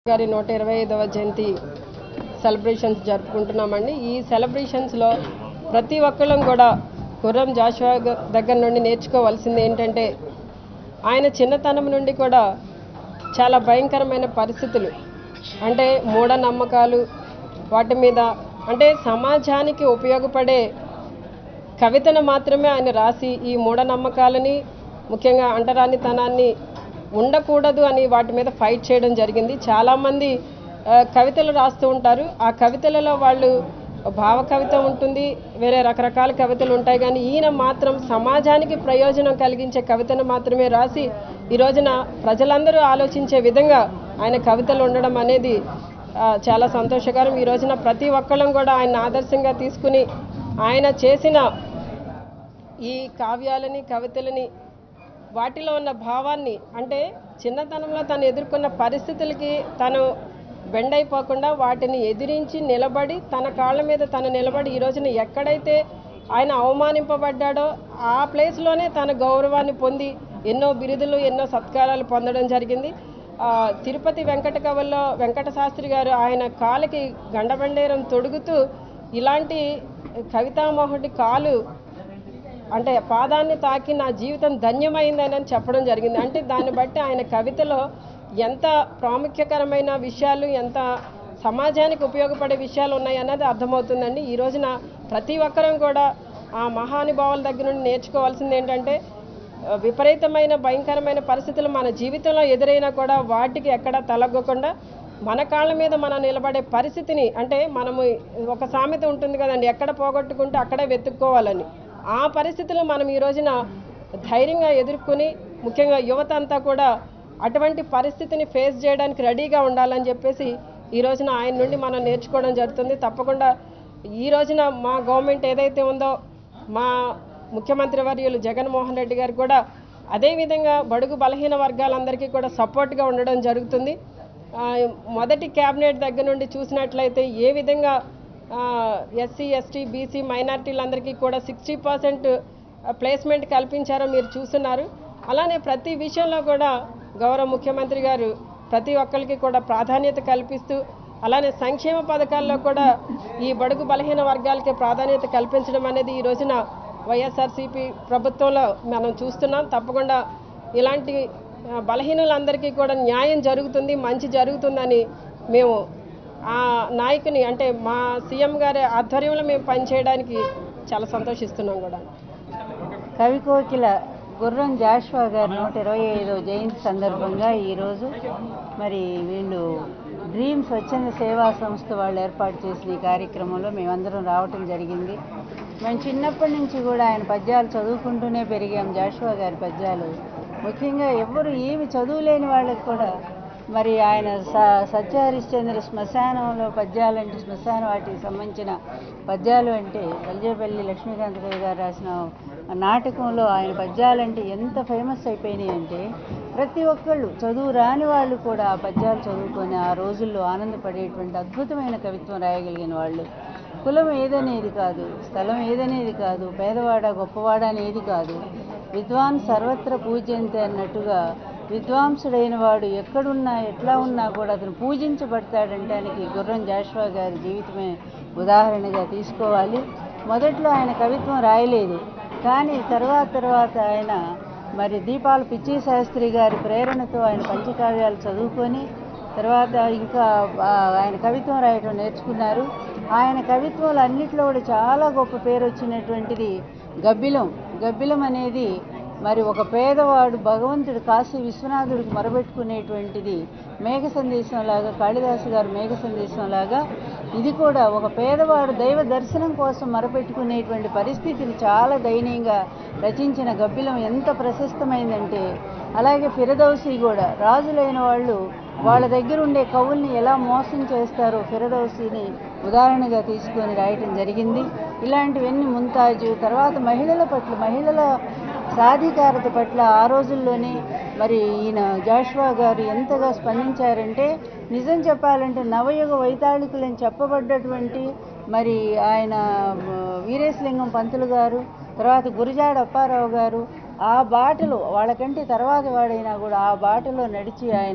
గారి నూట ఇరవై ఐదవ జయంతి సెలబ్రేషన్స్ జరుపుకుంటున్నామండి ఈ సెలబ్రేషన్స్లో ప్రతి ఒక్కళ్ళం కూడా గుర్రం జాషువా గ- దగ్గర నుండి నేర్చుకోవాల్సింది ఏంటంటే ఆయన చిన్నతనం నుండి కూడా చాలా భయంకరమైన పరిస్థితులు అంటే మూఢనమ్మకాలు వాటి మీద అంటే సమాజానికి ఉపయోగపడే కవితను మాత్రమే ఆయన రాసి ఈ మూఢనమ్మకాలని ముఖ్యంగా అంటరానితనాన్ని ఉండకూడదు అని వాటి మీద ఫైట్ చేయడం జరిగింది చాలామంది ఆ, కవితలు రాస్తూ ఉంటారు ఆ కవితలలో వాళ్ళు భావ కవిత ఉంటుంది వేరే రకరకాల కవితలు ఉంటాయి కానీ ఈయన మాత్రం సమాజానికి ప్రయోజనం కలిగించే కవితను మాత్రమే రాసి ఈ రోజున ప్రజలందరూ ఆలోచించే విధంగా ఆయన కవితలు ఉండడం అనేది ఆ, చాలా సంతోషకరం ఈ రోజున ప్రతి ఒక్కళ్ళం కూడా ఆయన ఆదర్శంగా తీసుకుని ఆయన చేసిన ఈ కావ్యాలని కవితలని వాటిలో ఉన్న భావాన్ని అంటే చిన్నతనంలో తను ఎదుర్కొన్న పరిస్థితులకి తను బెండ్ అయిపోకుండా వాటిని ఎదిరించి నిలబడి తన కాళ్ళ మీద తను నిలబడి ఈ రోజున ఎక్కడైతే ఆయన అవమానింపబడ్డాడో ఆ ప్లేస్లోనే తన గౌరవాన్ని పొంది ఎన్నో బిరుదులు ఎన్నో సత్కారాలు పొందడం జరిగింది ఆ, తిరుపతి వెంకట కవుల్లో వెంకట శాస్త్రి గారు ఆయన కాలికి గండబండేరం తొడుగుతూ ఇలాంటి కవితామోహుడి కాలు అంటే పాదాన్ని తాకి నా జీవితం ధన్యమైందని అని చెప్పడం జరిగింది అంటే దాన్ని బట్టి ఆయన కవితలో ఎంత ప్రాముఖ్యకరమైన విషయాలు ఎంత సమాజానికి ఉపయోగపడే విషయాలు ఉన్నాయి అన్నది అర్థమవుతుందండి ఈ రోజున ప్రతి ఒక్కరం కూడా ఆ మహానుభావుల దగ్గర నుండి నేర్చుకోవాల్సింది ఏంటంటే ఆ, విపరీతమైన భయంకరమైన పరిస్థితులు మన జీవితంలో ఎదురైనా కూడా వాటికి ఎక్కడ తలగ్గకుండా మన కాళ్ళ మీద మనం నిలబడే పరిస్థితిని అంటే మనము ఒక సామెత ఉంటుంది కదండి ఎక్కడ పోగొట్టుకుంటే అక్కడే వెతుక్కోవాలని ఆ పరిస్థితులు మనం ఈ రోజున ధైర్యంగా ఎదుర్కొని ముఖ్యంగా యువత అంతా కూడా అటువంటి పరిస్థితిని ఫేస్ చేయడానికి రెడీగా ఉండాలని చెప్పేసి ఈ రోజున ఆయన నుండి మనం నేర్చుకోవడం జరుగుతుంది తప్పకుండా ఈ రోజున మా గవర్నమెంట్ ఏదైతే ఉందో మా ముఖ్యమంత్రి వర్యులు జగన్మోహన్ రెడ్డి గారు కూడా అదేవిధంగా బడుగు బలహీన వర్గాలందరికీ కూడా సపోర్ట్గా ఉండడం జరుగుతుంది ఆ, మొదటి క్యాబినెట్ దగ్గర నుండి చూసినట్లయితే ఏ విధంగా ఎస్సీ ఎస్టీ బీసీ మైనారిటీలందరికీ కూడా సిక్స్టీ పర్సెంట్ ప్లేస్మెంట్ కల్పించారో మీరు చూస్తున్నారు అలానే ప్రతి విషయంలో కూడా గౌరవ ముఖ్యమంత్రి గారు ప్రతి ఒక్కరికి కూడా ప్రాధాన్యత కల్పిస్తూ అలానే సంక్షేమ పథకాల్లో కూడా ఈ బడుగు బలహీన వర్గాలకి ప్రాధాన్యత కల్పించడం అనేది ఈ రోజున వైఎస్ఆర్సీపీ ప్రభుత్వంలో మనం చూస్తున్నాం తప్పకుండా ఇలాంటి ఆ, బలహీనులందరికీ కూడా న్యాయం జరుగుతుంది మంచి జరుగుతుందని మేము ఆ నాయకుని అంటే మా సీఎం గారి ఆధ్వర్యంలో మేము పనిచేయడానికి చాలా సంతోషిస్తున్నాం కూడా కవి కోకిల గుర్రం జాషువా గారి నూట ఇరవై ఐదవ జయంతి సందర్భంగా ఈరోజు మరి వీళ్ళు డ్రీమ్ స్వచ్ఛంద సేవా సంస్థ వాళ్ళు ఏర్పాటు చేసిన ఈ కార్యక్రమంలో మేమందరం రావటం జరిగింది మేము చిన్నప్పటి నుంచి కూడా ఆయన పద్యాలు చదువుకుంటూనే పెరిగాం జాషువా గారి పద్యాలు ముఖ్యంగా ఎవరు ఏమి చదువులేని వాళ్ళకి కూడా మరి ఆయన స సత్యహరిశ్చంద్ర శ్మశానంలో పద్యాలంటే శ్మశాన వాటికి సంబంధించిన పద్యాలు అంటే పల్జేపల్లి లక్ష్మీకాంత్ కవి గారు రాసిన నాటకంలో ఆయన పద్యాలంటే ఎంత ఫేమస్ అయిపోయినాయి అంటే ప్రతి ఒక్కళ్ళు చదువు రాని వాళ్ళు కూడా ఆ పద్యాలు చదువుకొని ఆ రోజుల్లో ఆనందపడేటువంటి అద్భుతమైన కవిత్వం రాయగలిగిన వాళ్ళు కులం ఏదనేది కాదు స్థలం ఏదనేది కాదు పేదవాడ గొప్పవాడ అనేది కాదు విద్వాన్ సర్వత్ర పూజ్యంతే అన్నట్టుగా విద్వాంసుడైన వాడు ఎక్కడున్నా ఎట్లా ఉన్నా కూడా అతను పూజించబడతాడంటానికి గుర్రం జాషువా గారి జీవితమే ఉదాహరణగా తీసుకోవాలి మొదట్లో ఆయన కవిత్వం రాయలేదు కానీ తర్వాత తర్వాత ఆయన మరి దీపాల పిచ్చి శాస్త్రి గారి ప్రేరణతో ఆయన పంచకావ్యాలు చదువుకొని తర్వాత ఇంకా ఆ, ఆయన కవిత్వం రాయటం నేర్చుకున్నారు ఆయన కవిత్వాలు అన్నిట్లో కూడా చాలా గొప్ప పేరు వచ్చినటువంటిది గబ్బిలం గబ్బిలం అనేది మరి ఒక పేదవాడు భగవంతుడు కాశీ విశ్వనాథుడికి మొరబెట్టుకునేటువంటిది మేఘ సందేశం లాగా కాళిదాసు గారు మేఘ సందేశం లాగా ఇది కూడా ఒక పేదవాడు దైవ దర్శనం కోసం మొరపెట్టుకునేటువంటి పరిస్థితిని చాలా దయనీయంగా రచించిన గబ్బిలం ఎంత ప్రశస్తమైందంటే అలాగే ఫిరదౌసి కూడా రాజులైన వాళ్ళు వాళ్ళ దగ్గర ఉండే కవుల్ని ఎలా మోసం చేస్తారో ఫిరదౌసిని ఉదాహరణగా తీసుకొని రాయటం జరిగింది ఇలాంటివన్నీ ముంతాజు తర్వాత మహిళల పట్ల మహిళల సాధికారత పట్ల ఆ రోజుల్లోనే మరి ఈయన జాషువా గారు ఎంతగా స్పందించారంటే నిజం చెప్పాలంటే నవయుగ వైతాళికులని చెప్పబడ్డటువంటి మరి ఆయన మ, వీరేశలింగం పంతులు గారు తర్వాత గురజాడ అప్పారావు గారు ఆ బాటలో వాళ్ళకంటే తర్వాత వాడైనా కూడా ఆ బాటలో నడిచి ఆయన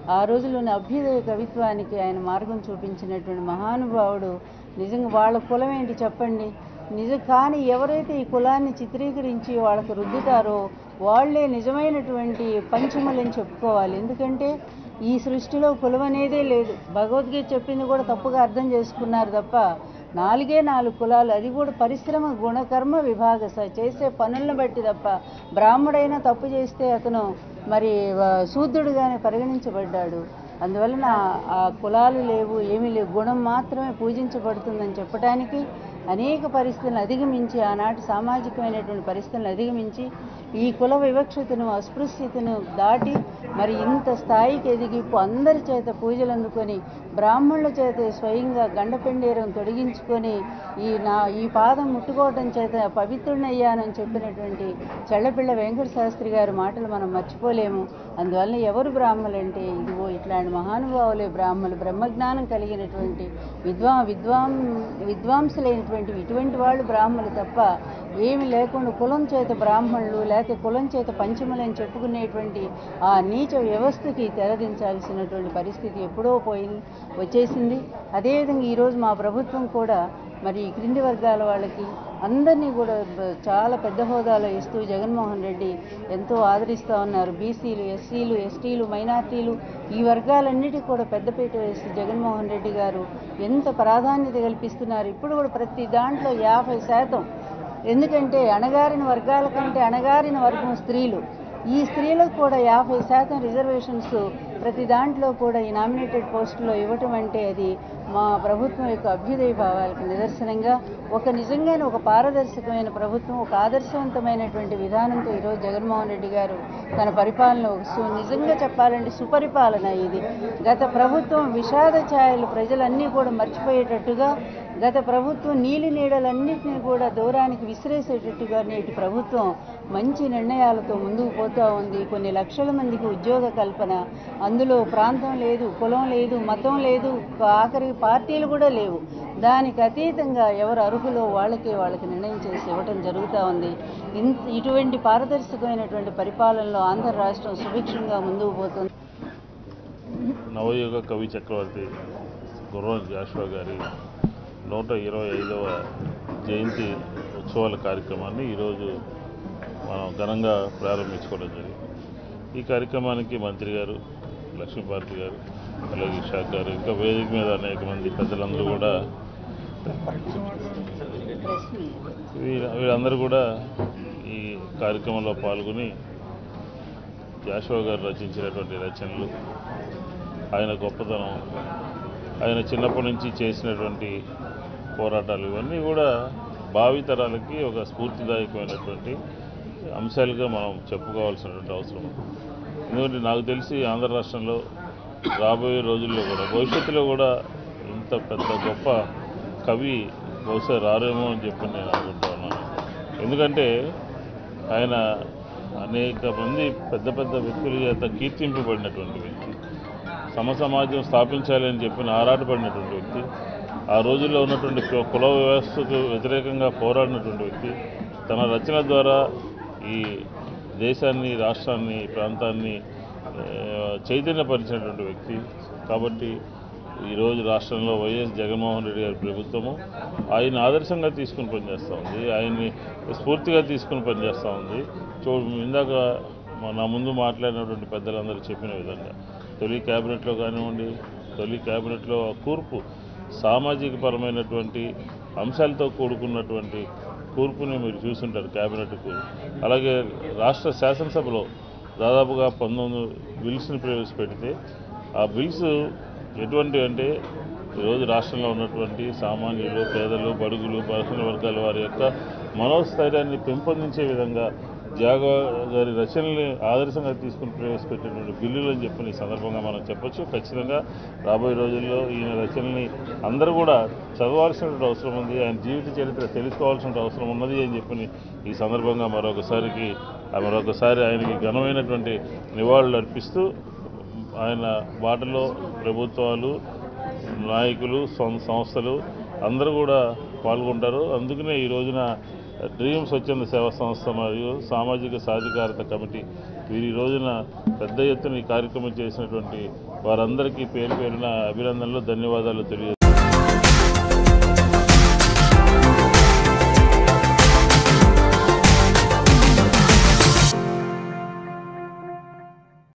ఆ రోజుల్లోని అభ్యుదయ కవిత్వానికి ఆయన మార్గం చూపించినటువంటి మహానుభావుడు నిజంగా వాళ్ళ కులం ఏంటి చెప్పండి నిజం కానీ ఎవరైతే ఈ కులాన్ని చిత్రీకరించి వాళ్ళకు రుద్దుతారో వాళ్ళే నిజమైనటువంటి పంచములని చెప్పుకోవాలి ఎందుకంటే ఈ సృష్టిలో కులం అనేదే లేదు భగవద్గీత చెప్పింది కూడా తప్పుగా అర్థం చేసుకున్నారు తప్ప నాలుగే నాలుగు కులాలు అది కూడా పరిశ్రమ గుణకర్మ విభాగ స చేసే పనులను బట్టి తప్ప బ్రాహ్మడైనా తప్పు చేస్తే అతను మరి వ- శూద్రుడుగానే పరిగణించబడ్డాడు అందువలన ఆ కులాలు లేవు ఏమీ లేవు గుణం మాత్రమే పూజించబడుతుందని చెప్పడానికి అనేక పరిస్థితులను అధిగమించి ఆనాటి సామాజికమైనటువంటి పరిస్థితులను అధిగమించి ఈ కుల వివక్షతను అస్పృశ్యతను దాటి మరి ఇంత స్థాయికి ఎదిగి ఇప్పుడు అందరి చేత పూజలు అందుకొని బ్రాహ్మణుల చేత స్వయంగా గండపెండేరం తొలగించుకొని ఈ నా ఈ పాదం ముట్టుకోవటం చేత పవిత్రునయ్యానని చెప్పినటువంటి చెళ్ళపిళ్ళ వెంకట శాస్త్రి గారి మాటలు మనం మర్చిపోలేము అందువల్ల ఎవరు బ్రాహ్మలంటే ఇదిగో ఇట్లాంటి మహానుభావులే బ్రాహ్మలు బ్రహ్మజ్ఞానం కలిగినటువంటి విద్వా విద్వాం విద్వాంసులైనటువంటి ఇటువంటి వాళ్ళు బ్రాహ్మలు తప్ప ఏమి లేకుండా కులం చేత బ్రాహ్మణులు లేకపోతే కులం చేత పంచములని చెప్పుకునేటువంటి ఆ నీచ వ్యవస్థకి తెరదించాల్సినటువంటి పరిస్థితి ఎప్పుడో పోయింది వచ్చేసింది అదేవిధంగా ఈరోజు మా ప్రభుత్వం కూడా మరి ఈ క్రింది వర్గాల వాళ్ళకి అందరినీ కూడా బ- చాలా పెద్ద హోదాలో ఇస్తూ జగన్మోహన్ రెడ్డి ఎంతో ఆదరిస్తూ ఉన్నారు బీసీలు ఎస్సీలు ఎస్టీలు మైనార్టీలు ఈ వర్గాలన్నిటికీ కూడా పెద్దపీట వేసి జగన్మోహన్ రెడ్డి గారు ఎంత ప్రాధాన్యత కల్పిస్తున్నారు ఇప్పుడు కూడా ప్రతి దాంట్లో యాభై శాతం ఎందుకంటే అణగారిన వర్గాల కంటే అణగారిన వర్గం స్త్రీలు ఈ స్త్రీలకు కూడా యాభై శాతం రిజర్వేషన్స్ ప్రతి దాంట్లో కూడా ఈ నామినేటెడ్ పోస్టులో ఇవ్వటం అంటే అది మా ప్రభుత్వం యొక్క అభ్యుదయ భావాలకు నిదర్శనంగా ఒక నిజంగానే ఒక పారదర్శకమైన ప్రభుత్వం ఒక ఆదర్శవంతమైనటువంటి విధానంతో ఈరోజు జగన్మోహన్ రెడ్డి గారు తన పరిపాలన ఒక సు నిజంగా చెప్పాలంటే సుపరిపాలన ఇది గత ప్రభుత్వం విషాద ఛాయలు ప్రజలన్నీ కూడా మర్చిపోయేటట్టుగా గత ప్రభుత్వం నీలి నీడలన్నింటినీ కూడా దూరానికి విసిరేసేటట్టుగా నేటి ప్రభుత్వం మంచి నిర్ణయాలతో ముందుకు పోతూ ఉంది కొన్ని లక్షల మందికి ఉద్యోగ కల్పన అందులో ప్రాంతం లేదు కులం లేదు మతం లేదు ఆఖరికి పార్టీలు కూడా లేవు దానికి అతీతంగా ఎవరు అర్హులో వాళ్ళకే వాళ్ళకి నిర్ణయం చేసి ఇవ్వటం జరుగుతూ ఉంది ఇంత ఇటువంటి పారదర్శకమైనటువంటి పరిపాలనలో ఆంధ్ర రాష్ట్రం సుభిక్షంగా ముందుకు పోతుంది నవయుగ కవి చక్రవర్తి గుర్రం జాషువా గారి నూట ఇరవై ఐదవ జయంతి ఉత్సవాల కార్యక్రమాన్ని ఈరోజు మనం ఘనంగా ప్రారంభించుకోవడం జరిగింది ఈ కార్యక్రమానికి మంత్రి గారు లక్ష్మీపార్తి గారు అలాగే ఇషాక్ గారు ఇంకా వేదిక మీద అనేక మంది పెద్దలందరూ కూడా వీళ్ళ వీళ్ళందరూ కూడా ఈ కార్యక్రమంలో పాల్గొని జాషువా గారు రచించినటువంటి రచనలు ఆయన గొప్పతనం ఆయన చిన్నప్పటి నుంచి చేసినటువంటి పోరాటాలు ఇవన్నీ కూడా భావితరాలకి ఒక స్ఫూర్తిదాయకమైనటువంటి అంశాలుగా మనం చెప్పుకోవాల్సినటువంటి అవసరం ఉంది. ఎందుకంటే నాకు తెలిసి ఆంధ్ర రాష్ట్రంలో రాబోయే రోజుల్లో కూడా భవిష్యత్తులో కూడా ఇంత పెద్ద గొప్ప కవి బహుశా రారేమో అని చెప్పి నేను అనుకుంటా ఉన్నాను ఎందుకంటే ఆయన అనేక మంది పెద్ద పెద్ద వ్యక్తుల చేత కీర్తింపబడినటువంటి వ్యక్తి సమ సమాజం స్థాపించాలి అని చెప్పిన ఆరాటపడినటువంటి వ్యక్తి ఆ రోజుల్లో ఉన్నటువంటి కు- కుల వ్యవస్థకు వ్యతిరేకంగా పోరాడినటువంటి వ్యక్తి తన రచన ద్వారా ఈ దేశాన్ని రాష్ట్రాన్ని ప్రాంతాన్ని ఆ, చైతన్యపరిచినటువంటి వ్యక్తి కాబట్టి ఈరోజు రాష్ట్రంలో వైఎస్ జగన్మోహన్ రెడ్డి గారి ప్రభుత్వము ఆయన ఆదర్శంగా తీసుకుని పనిచేస్తూ ఉంది ఆయన్ని స్ఫూర్తిగా తీసుకుని పనిచేస్తూ ఉంది చూ ఇందాక మా- నా ముందు మాట్లాడినటువంటి పెద్దలందరూ చెప్పిన విధంగా తొలి క్యాబినెట్లో కానివ్వండి తొలి క్యాబినెట్లో ఆ కూర్పు సామాజిక పరమైనటువంటి అంశాలతో కూడుకున్నటువంటి కూర్పుని మీరు చూసుంటారు క్యాబినెట్ కూర్పు అలాగే రాష్ట్ర శాసనసభలో దాదాపుగా పంతొమ్మిది బిల్స్ని ప్రవేశపెడితే ఆ బిల్స్ ఎటువంటి అంటే ఈరోజు రాష్ట్రంలో ఉన్నటువంటి సామాన్యులు పేదలు బడుగులు బలహీన వర్గాల వారి యొక్క మనోస్థైర్యాన్ని పెంపొందించే విధంగా జాగ గారి రచనల్ని ఆదర్శంగా తీసుకుని ప్రవేశపెట్టినటువంటి బిల్లులు అని చెప్పి ఈ సందర్భంగా మనం చెప్పొచ్చు ఖచ్చితంగా రాబోయే రోజుల్లో ఈయన రచనల్ని అందరూ కూడా చదవాల్సినటువంటి అవసరం ఉంది ఆయన జీవిత చరిత్ర తెలుసుకోవాల్సిన అవసరం ఉన్నది అని చెప్పి ఈ సందర్భంగా మరొకసారికి మరొకసారి ఆయనకి ఘనమైనటువంటి నివాళులు అర్పిస్తూ ఆయన బాటలో ప్రభుత్వాలు నాయకులు సం- సంస్థలు అందరూ కూడా పాల్గొంటారు అందుకనే ఈ రోజున డ్రీమ్ స్వచ్ఛంద సేవా సంస్థ మరియు సామాజిక సాధికారత కమిటీ వీరి ఈ రోజున పెద్ద ఎత్తున ఈ కార్యక్రమం చేసినటువంటి వారందరికీ పేరు పేరున అభినందనలు ధన్యవాదాలు తెలియ